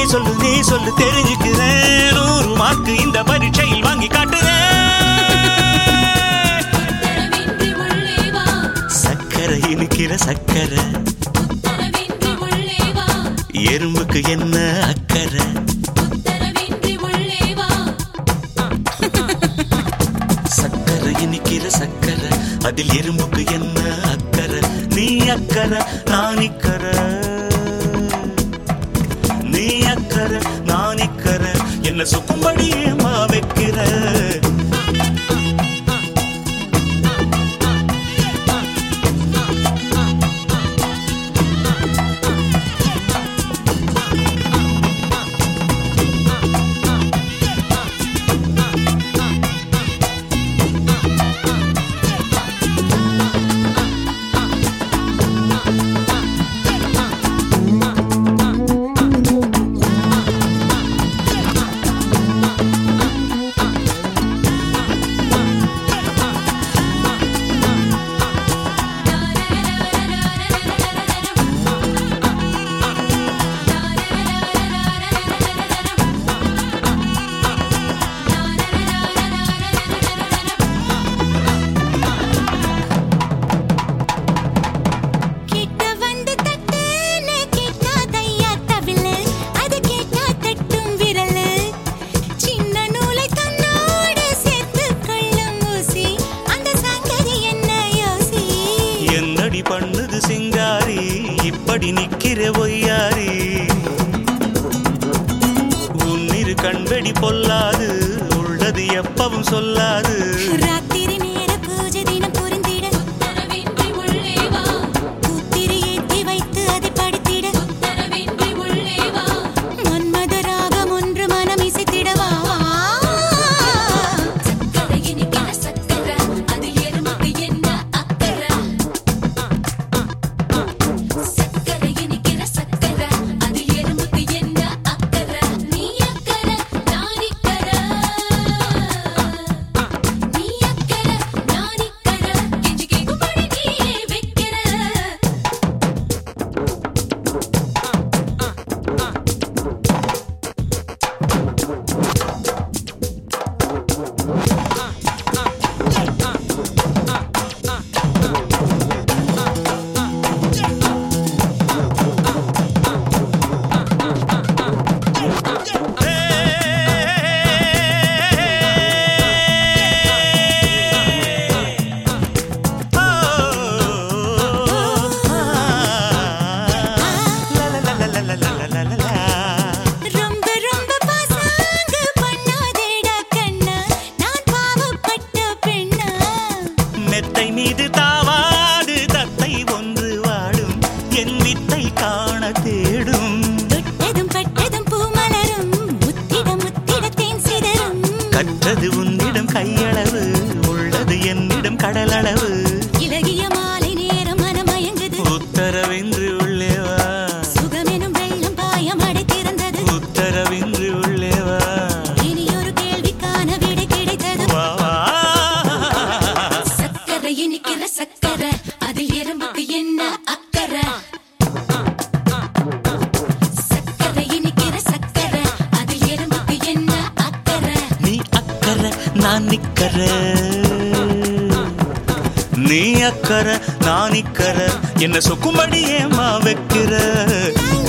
சொல்லு நீ சொல்லு தெரிஞ்சுக்கிறேன் நூறு மார்க்கு இந்த பரீட்சையில் வாங்கி காட்டுறேன் உத்தரவின்றி உள்ளே வா சக்கரை இனிக்கிற சக்கரை உத்தரவின்றி உள்ளே வா எறும்புக்கு என்ன அக்கறை உத்தரவின்றி உள்ளே வா சக்கரை இனிக்கிற சக்கரை அதில் எறும்புக்கு என்ன அக்கறை நீ அக்கறை நான் இக்கறை நீ அக்கறை நான் இக்கறை என்ன சுக்கும்படி ஏமா வைக்கிற கிட்ட வந்து தட்டுன்னு கேட்காதையா தவிழு அது கேட்டா தட்டும் விரலு சின்ன நூலை தன்னோடு சேர்த்து கொள்ளும் ஊசி அந்த சங்கதி என்ன யோசி என்னடி பண்ணுது சிங்காரி இப்படி நிக்கிற ஒய்யாரி உன்னிரு கண்வெடி பொல்லாது உள்ளது எப்பவும் சொல்லாது ராத்திரி நேர பூஜை தினம் புரிந்திட உத்தரவின்றி உள்ளே வா பூத்திரி ஏத்தி வைத்து அதை படித்திட உத்தரவின்றி உள்ளே வா மன்மத ராகம் ஒன்று மனம் இசைத்திடவா சக்கரை இனிக்கிற சக்கரை அதில் எறும்புக்கு என்ன அக்கறை சக்கரை இனிக்கிற சக்கரை அதில் எறும்புக்கு என்ன அக்கறை நீ அக்கறை நான் இக்கறை நீ அக்கறை நான் இக்கறை கெஞ்சி கேட்கும்படி நீயே வைக்கிற ரொம்ப ரொம்ப பாசாங்கு பண்ணாதேடா கண்ணா நான் பாவப்பட்ட பெண்ணா மெத்தை மீது தாவாது தத்தை ஒன்று வாடும் என் வித்தை காண தேடும் தொட்டதும் பட்டதும் பூமலரும் முத்திட முத்திட தேன் சிதறும் கற்றது உன்னிடம் கையளவு உள்ளது என்னிடம் கடலளவு இலகிய மாலை நேரம் மனமயங்குது உத்தரவின்றி உள்ளே வா சுகமெனும் வெள்ளம் பாயம் அடைத்திருந்தது உத்தரவின்றி உள்ளே வா இனி ஒரு கேள்விக்கான விடை கிடைத்தது வா வா சக்கரை இனிக்கிற சக்கரை அதில் எறும்புக்கு என்ன அக்கறை சக்கரை இனிக்கிற சக்கரை அதில் எறும்புக்கு என்ன அக்கறை நீ அக்கறை நான் நிக்கறை நீ அக்கறை நான் நிக்கறை என்ன சொக்கும்படி ஏமா வைக்கிற லா,